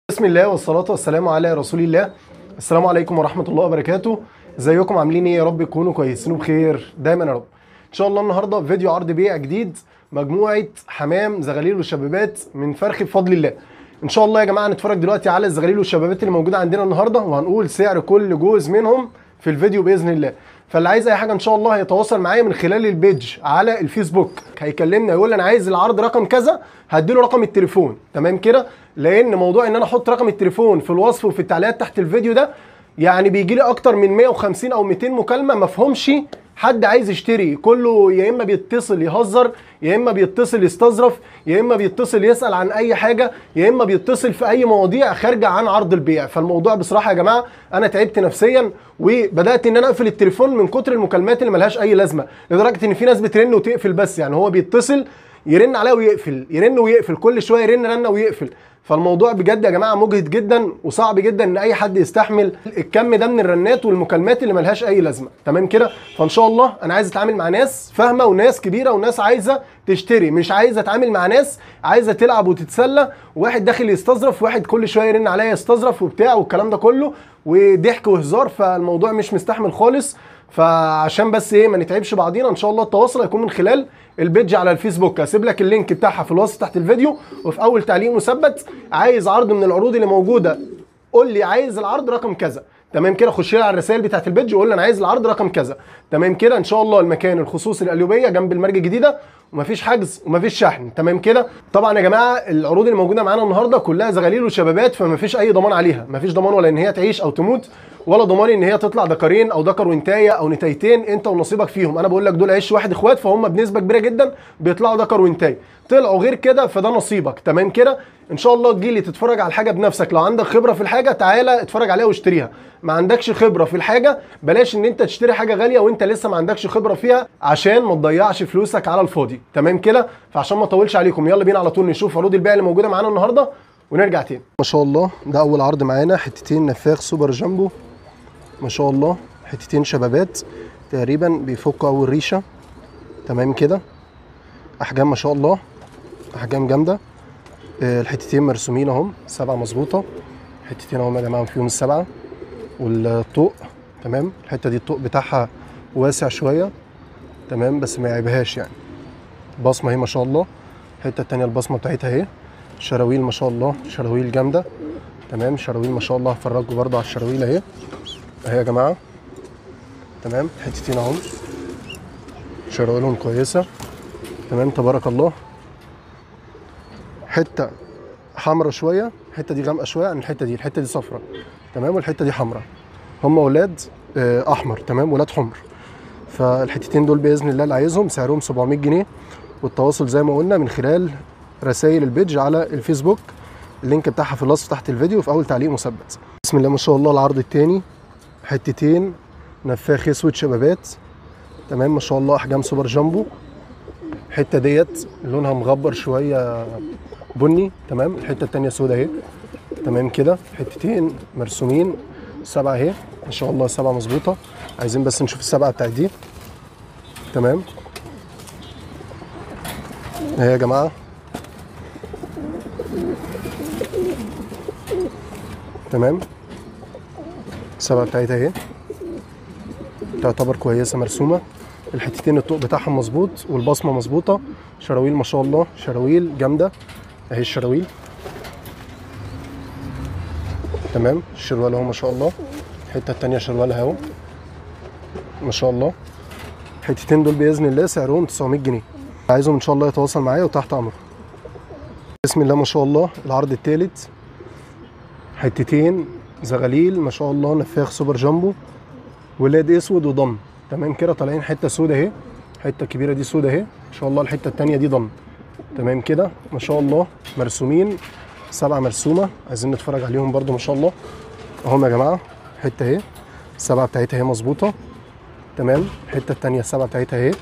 بسم الله والصلاة والسلام على رسول الله السلام عليكم ورحمة الله وبركاته ازيكم عاملين ايه يا رب تكونوا كويسين وبخير دايما يا رب ان شاء الله النهارده فيديو عرض بيع جديد مجموعة حمام زغاليل وشبابات من فرخ بفضل الله ان شاء الله يا جماعة نتفرج دلوقتي على الزغاليل والشبابات اللي موجودة عندنا النهارده وهنقول سعر كل جوز منهم في الفيديو باذن الله فاللي عايز اي حاجه ان شاء الله هيتواصل معايا من خلال البيج على الفيسبوك هيكلمني يقول لي انا عايز العرض رقم كذا هديله رقم التليفون تمام كده لان موضوع ان انا احط رقم التليفون في الوصف وفي التعليقات تحت الفيديو ده يعني بيجي لي اكتر من 150 او 200 مكالمه ما فهمش حد عايز يشتري كله يا اما بيتصل يهزر يا اما بيتصل يستظرف يا اما بيتصل يسال عن اي حاجه يا اما بيتصل في اي مواضيع خارجه عن عرض البيع فالموضوع بصراحه يا جماعه انا تعبت نفسيا وبدات ان انا اقفل التليفون من كتر المكالمات اللي ملهاش اي لازمه لدرجه ان في ناس بترن وتقفل بس يعني هو بيتصل يرن عليها ويقفل يرن ويقفل كل شويه يرن رنه ويقفل فالموضوع بجد يا جماعه مجهد جدا وصعب جدا ان اي حد يستحمل الكم ده من الرنات والمكالمات اللي ملهاش اي لازمه تمام كده فان شاء الله انا عايز اتعامل مع ناس فاهمه وناس كبيره وناس عايزه تشتري مش عايزه اتعامل مع ناس عايزه تلعب وتتسلى واحد داخل يستظرف واحد كل شويه يرن عليا يستظرف وبتاع والكلام ده كله وضحك وهزار فالموضوع مش مستحمل خالص فعشان بس ايه ما نتعبش بعضينا ان شاء الله التواصل هيكون من خلال البيج على الفيسبوك هسيب لك اللينك بتاعها في الوصف تحت الفيديو وفي اول تعليق مثبت عايز عرض من العروض اللي موجوده قول لي عايز العرض رقم كذا تمام كده خش لي على الرسائل بتاعت البيج وقول لي انا عايز العرض رقم كذا تمام كده ان شاء الله المكان الخصوصي القليوبيه جنب المرج الجديده ومفيش حجز ومفيش شحن تمام كده طبعا يا جماعه العروض اللي موجوده معانا النهارده كلها زغاليل وشبابات فمفيش اي ضمان عليها مفيش ضمان ولا ان هي تعيش او تموت ولا ضمان ان هي تطلع دكرين او دكر وانتايه او نتايتين انت ونصيبك فيهم انا بقول لك دول عيش واحد اخوات فهم بنسبه كبيره جدا بيطلعوا دكر وانتايه طلعوا غير كده فده نصيبك تمام كده ان شاء الله تجيلي تتفرج على الحاجه بنفسك لو عندك خبره في الحاجه تعالى اتفرج عليها واشتريها ما عندكش خبره في الحاجه بلاش ان انت تشتري حاجه غاليه وانت لسه ما عندكش خبره فيها عشان ما تضيعش فلوسك على الفاضي تمام كده فعشان ما اطولش عليكم يلا بينا على طول نشوف عروض البيع اللي موجوده معانا النهارده ونرجع تاني ما شاء الله ده اول عرض معانا حتتين نفاخ سوبر جامبو ما شاء الله حتتين شبابات تقريبا بيفكوا اول ريشه تمام كده احجام ما شاء الله احجام جامده آه، الحتتين مرسومين اهم سبعه مظبوطه حتتين اهم يا جماعه فيهم السبعه والطوق تمام الحته دي الطوق بتاعها واسع شويه تمام بس ما يعيبهاش يعني بصمه اهي ما شاء الله الحته التانيه البصمه بتاعتها اهي شراويل ما شاء الله شراويل جامده تمام شراويل ما شاء الله هفرجكم برضو على الشراويل اهي اهي يا جماعه تمام حتتين اهم شراويلهم كويسه تمام تبارك الله حته حمرا شويه الحته دي غامقه شويه عن الحته دي الحته دي صفرا تمام والحته دي حمرا هم ولاد آه، احمر تمام ولاد حمر فالحتتين دول باذن الله اللي عايزهم سعرهم 700 جنيه والتواصل زي ما قلنا من خلال رسائل البيج على الفيسبوك اللينك بتاعها في الوصف تحت الفيديو وفي اول تعليق مثبت بسم الله ما شاء الله العرض التاني حتتين نفاخ اسود شبابات تمام ما شاء الله احجام سوبر جامبو الحته ديت لونها مغبر شويه بني تمام الحته التانيه سودا اهي تمام كده حتتين مرسومين سبعه اهي ما شاء الله سبعه مظبوطه عايزين بس نشوف السبعه بتاعت دي تمام اهي يا جماعه تمام السبعه بتاعتها اهي تعتبر كويسه مرسومه الحتتين الطوق بتاعهم مظبوط والبصمه مظبوطه شراويل ما شاء الله شراويل جامده اهي الشراويل تمام الشروال اهو ما شاء الله الحته التانيه شروالها اهو ما شاء الله الحتتين دول باذن الله سعرهم 900 جنيه عايزهم ان شاء الله يتواصل معايا وتحت امره بسم الله ما شاء الله العرض الثالث حتتين زغاليل ما شاء الله نفاخ سوبر جامبو ولاد اسود وضم تمام كده طالعين حته سودا اهي الحته الكبيره دي سودا اهي ان شاء الله الحته التانيه دي ضم تمام كده ما شاء الله مرسومين سبعه مرسومه عايزين نتفرج عليهم برده ما شاء الله اهم يا جماعه حته اهي السبعه بتاعتها اهي مظبوطه تمام الحته التانيه السبعه بتاعتها اهي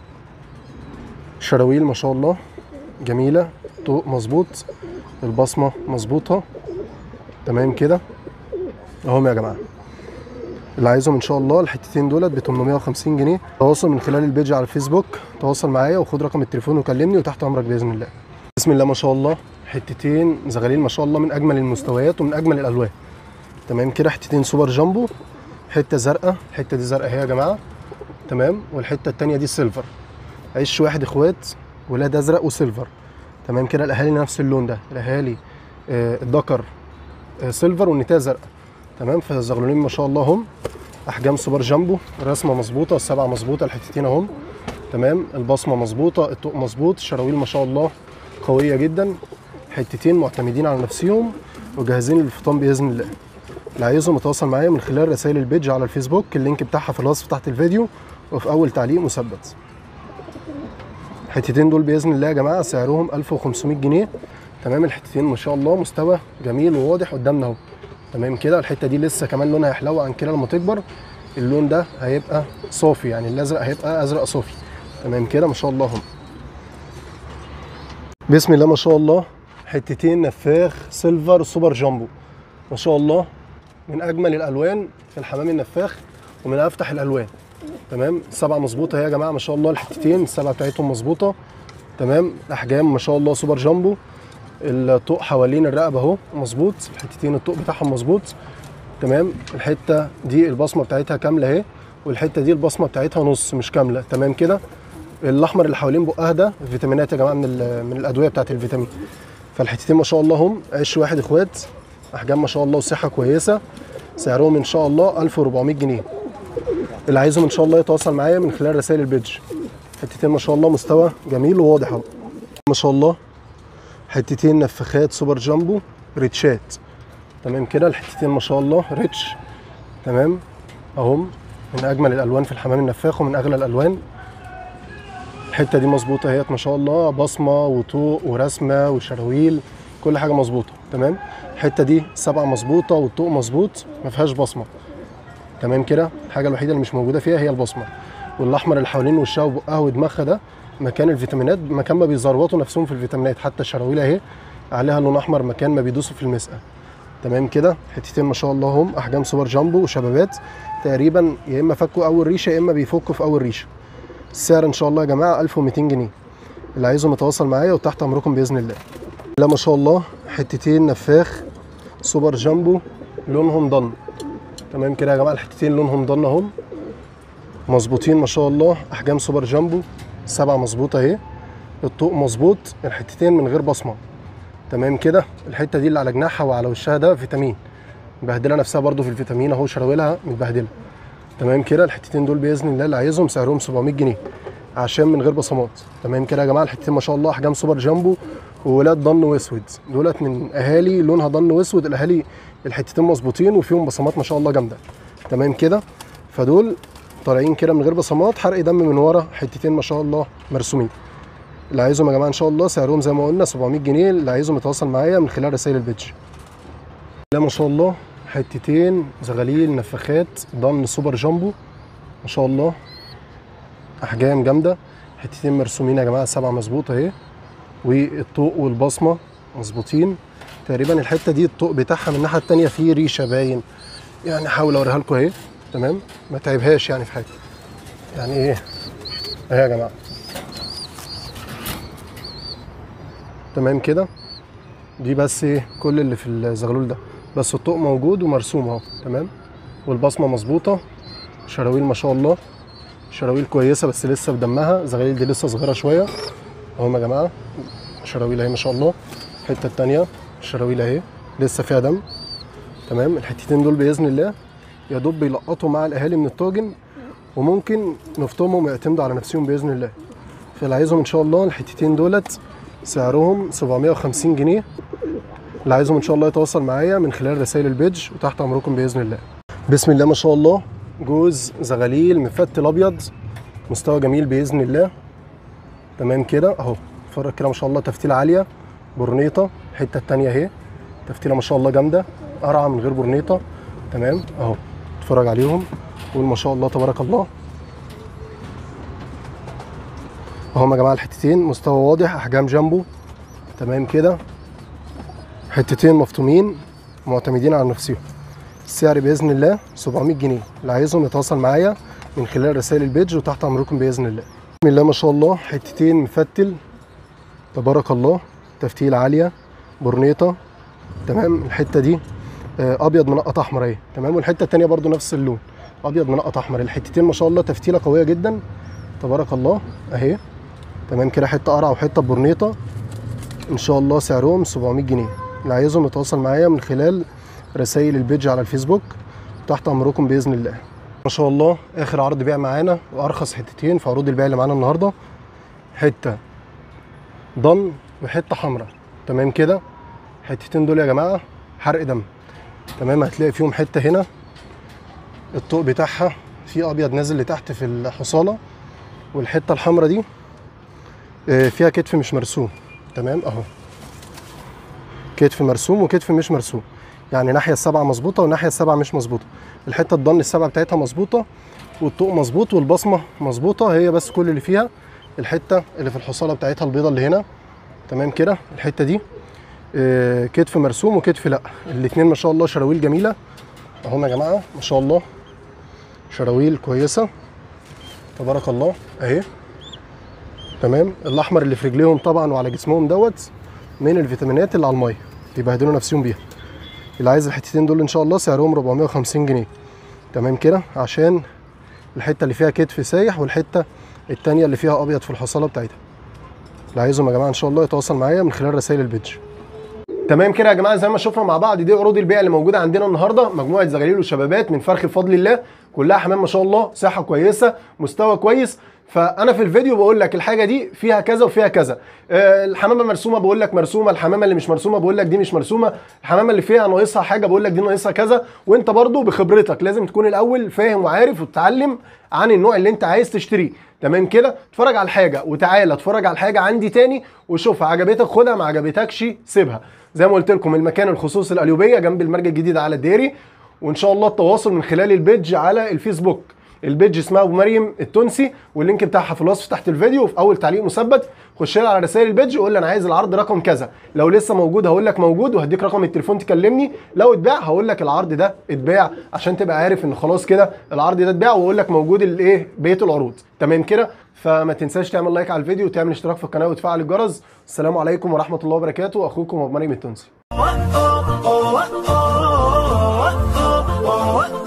شراويل ما شاء الله جميله طوق مظبوط البصمه مظبوطه تمام كده اهم يا جماعه اللي عايزهم ان شاء الله الحتتين دولت ب 850 جنيه تواصل من خلال البيج على الفيسبوك تواصل معايا وخد رقم التليفون وكلمني وتحت امرك باذن الله بسم الله ما شاء الله حتتين زغاليل ما شاء الله من اجمل المستويات ومن اجمل الالوان تمام كده حتتين سوبر جامبو حته زرقاء الحته دي زرقاء اهي يا جماعه تمام والحته التانيه دي سيلفر عش واحد اخوات ولاد ازرق وسيلفر تمام كده الاهالي نفس اللون ده الاهالي آه الذكر آه سيلفر والنتايه زرقاء تمام فالزغلولين ما شاء الله هم احجام سوبر جامبو الرسمه مظبوطه السبعه مظبوطه الحتتين اهم تمام البصمه مظبوطه الطوق مظبوط الشراويل ما شاء الله قويه جدا حتتين معتمدين على نفسهم وجاهزين للفطام باذن الله اللي عايزهم يتواصل معايا من خلال رسائل البيج على الفيسبوك اللينك بتاعها في الوصف تحت الفيديو وفي اول تعليق مثبت الحتتين دول باذن الله يا جماعه سعرهم 1500 جنيه تمام الحتتين ما شاء الله مستوى جميل وواضح قدامنا اهو تمام كده الحته دي لسه كمان لونها هيحلو عن كده لما تكبر اللون ده هيبقى صافي يعني الازرق هيبقى ازرق صافي تمام كده ما شاء الله هم بسم الله ما شاء الله حتتين نفاخ سيلفر سوبر جامبو ما شاء الله من اجمل الالوان في الحمام النفاخ ومن افتح الالوان تمام السبعه مظبوطه اهي يا جماعه ما شاء الله الحتتين السبعه بتاعتهم مظبوطه تمام الاحجام ما شاء الله سوبر جامبو الطوق حوالين الرقبه اهو مظبوط الحتتين الطوق بتاعهم مظبوط تمام الحته دي البصمه بتاعتها كامله اهي والحته دي البصمه بتاعتها نص مش كامله تمام كده الاحمر اللي حوالين بقها ده فيتامينات يا جماعه من من الادويه بتاعت الفيتامين فالحتتين ما شاء الله هم عش واحد اخوات احجام ما شاء الله وصحه كويسه سعرهم ان شاء الله 1400 جنيه اللي عايزهم ان شاء الله يتواصل معايا من خلال رسائل البيج حتتين ما شاء الله مستوى جميل وواضح اهو ما شاء الله حتتين نفخات سوبر جامبو ريتشات تمام كده الحتتين ما شاء الله ريتش تمام اهم من اجمل الالوان في الحمام النفاخ ومن اغلى الالوان الحته دي مظبوطه اهيت ما شاء الله بصمه وطوق ورسمه وشراويل كل حاجه مظبوطه تمام الحته دي سبعه مظبوطه والطوق مظبوط ما فيهاش بصمه تمام كده الحاجه الوحيده اللي مش موجوده فيها هي البصمه والاحمر اللي حوالين وشها وبقها ودماغها ده مكان الفيتامينات مكان ما بيزروطوا نفسهم في الفيتامينات حتى الشراويل اهي عليها لون احمر مكان ما بيدوسوا في المسقه تمام كده حتتين ما شاء الله هم احجام سوبر جامبو وشبابات تقريبا يا اما فكوا اول ريشه يا اما بيفكوا في اول ريشه السعر ان شاء الله يا جماعه 1200 جنيه اللي عايزهم يتواصل معايا وتحت امركم باذن الله لا ما شاء الله حتتين نفاخ سوبر جامبو لونهم ضن تمام كده يا جماعه الحتتين لونهم ضن اهم مظبوطين ما شاء الله احجام سوبر جامبو سبعه مظبوطه اهي الطوق مظبوط الحتتين من غير بصمه تمام كده الحته دي اللي على جناحها وعلى وشها ده فيتامين مبهدله نفسها برده في الفيتامين اهو شراويلها متبهدله تمام كده الحتتين دول باذن الله اللي عايزهم سعرهم 700 جنيه عشان من غير بصمات تمام كده يا جماعه الحتتين ما شاء الله احجام سوبر جامبو وولاد ضن واسود دولت من اهالي لونها ضن واسود الاهالي الحتتين مظبوطين وفيهم بصمات ما شاء الله جامده تمام كده فدول طالعين كده من غير بصمات حرق دم من ورا حتتين ما شاء الله مرسومين اللي عايزهم يا جماعه ان شاء الله سعرهم زي ما قلنا 700 جنيه اللي عايزهم يتواصل معايا من خلال رسائل البيج لا ما شاء الله حتتين زغاليل نفخات ضمن سوبر جامبو ما شاء الله احجام جامده حتتين مرسومين يا جماعه سبعه مظبوطه اهي والطوق والبصمه مظبوطين تقريبا الحته دي الطوق بتاعها من الناحيه التانيه فيه ريشه باين يعني احاول اوريها لكم اهي تمام ما تعبهاش يعني في حاجه يعني ايه اهي يا جماعه تمام كده دي بس ايه كل اللي في الزغلول ده بس الطوق موجود ومرسوم اهو تمام والبصمه مظبوطه شراويل ما شاء الله شراويل كويسه بس لسه بدمها زغاليل دي لسه صغيره شويه اهو يا جماعه شراويل اهي ما شاء الله الحته التانيه الشراويل اهي لسه فيها دم تمام الحتتين دول باذن الله يا دوب بيلقطوا مع الاهالي من الطاجن وممكن نفطمهم ويعتمدوا على نفسهم باذن الله فاللي عايزهم ان شاء الله الحتتين دولت سعرهم 750 جنيه اللي عايزهم ان شاء الله يتواصل معايا من خلال رسائل البيج وتحت امركم باذن الله بسم الله ما شاء الله جوز زغاليل مفتل ابيض مستوى جميل باذن الله تمام كده اهو اتفرج كده ما شاء الله تفتيله عاليه برنيطه الحته التانيه اهي تفتيله ما شاء الله جامده قرعه من غير برنيطه تمام اهو اتفرج عليهم قول ما شاء الله تبارك الله اهم يا جماعه الحتتين مستوى واضح احجام جامبو تمام كده حتتين مفطومين معتمدين على نفسهم السعر باذن الله 700 جنيه اللي عايزهم يتواصل معايا من خلال رسائل البيج وتحت امركم باذن الله بسم الله ما شاء الله حتتين مفتل تبارك الله تفتيل عاليه برنيطه تمام الحته دي آه، ابيض منقط احمر اهي تمام والحته التانيه برضو نفس اللون ابيض منقط احمر الحتتين ما شاء الله تفتيله قويه جدا تبارك الله اهي تمام كده حته قرع وحته برنيطه ان شاء الله سعرهم 700 جنيه اللي عايزهم يتواصل معايا من خلال رسائل البيج على الفيسبوك تحت امركم باذن الله ما شاء الله اخر عرض بيع معانا وارخص حتتين في عروض البيع اللي معانا النهارده حته ضن وحته حمراء تمام كده الحتتين دول يا جماعه حرق دم تمام هتلاقي فيهم حته هنا الطوق بتاعها في ابيض نازل لتحت في الحصاله والحته الحمراء دي آه، فيها كتف مش مرسوم تمام اهو كتف مرسوم وكتف مش مرسوم يعني ناحيه السبعه مظبوطه والناحيه السبعه مش مظبوطه الحته الضن السبعه بتاعتها مظبوطه والطوق مظبوط والبصمه مظبوطه هي بس كل اللي فيها الحته اللي في الحصاله بتاعتها البيضه اللي هنا تمام كده الحته دي آه، كتف مرسوم وكتف لا الاثنين ما شاء الله شراويل جميله اهم يا جماعه ما شاء الله شراويل كويسه تبارك الله اهي تمام الاحمر اللي في رجليهم طبعا وعلى جسمهم دوت من الفيتامينات اللي على الميه يبهدلوا نفسهم بيها اللي عايز الحتتين دول ان شاء الله سعرهم 450 جنيه تمام كده عشان الحته اللي فيها كتف سايح والحته التانية اللي فيها ابيض في الحصاله بتاعتها اللي عايزهم يا جماعه ان شاء الله يتواصل معايا من خلال رسائل البيدج تمام كده يا جماعه زي ما شفنا مع بعض دي عروض البيع اللي موجوده عندنا النهارده مجموعه زغاليل وشبابات من فرخ بفضل الله كلها حمام ما شاء الله صحه كويسه مستوى كويس فانا في الفيديو بقول لك الحاجه دي فيها كذا وفيها كذا آه، الحمامه مرسومه بقول لك مرسومه الحمامه اللي مش مرسومه بقول لك دي مش مرسومه الحمامه اللي فيها ناقصها حاجه بقول لك دي ناقصها كذا وانت برضو بخبرتك لازم تكون الاول فاهم وعارف وتتعلم عن النوع اللي انت عايز تشتريه تمام كده اتفرج على الحاجه وتعالى اتفرج على الحاجه عندي تاني وشوفها عجبتك خدها ما عجبتكش سيبها زي ما قلت لكم المكان الخصوصي القليوبيه جنب المرج الجديد على الديري وان شاء الله التواصل من خلال البيج على الفيسبوك البيج اسمها ابو مريم التونسي واللينك بتاعها في الوصف تحت الفيديو وفي اول تعليق مثبت خش لي على رسائل البيج وقول لي انا عايز العرض رقم كذا لو لسه موجود هقول لك موجود وهديك رقم التليفون تكلمني لو اتباع هقول لك العرض ده اتباع عشان تبقى عارف ان خلاص كده العرض ده اتباع واقول لك موجود الايه بقيه العروض تمام كده فما تنساش تعمل لايك على الفيديو وتعمل اشتراك في القناه وتفعل الجرس السلام عليكم ورحمه الله وبركاته اخوكم ابو مريم التونسي oh, oh, oh, oh, oh, oh, oh, oh.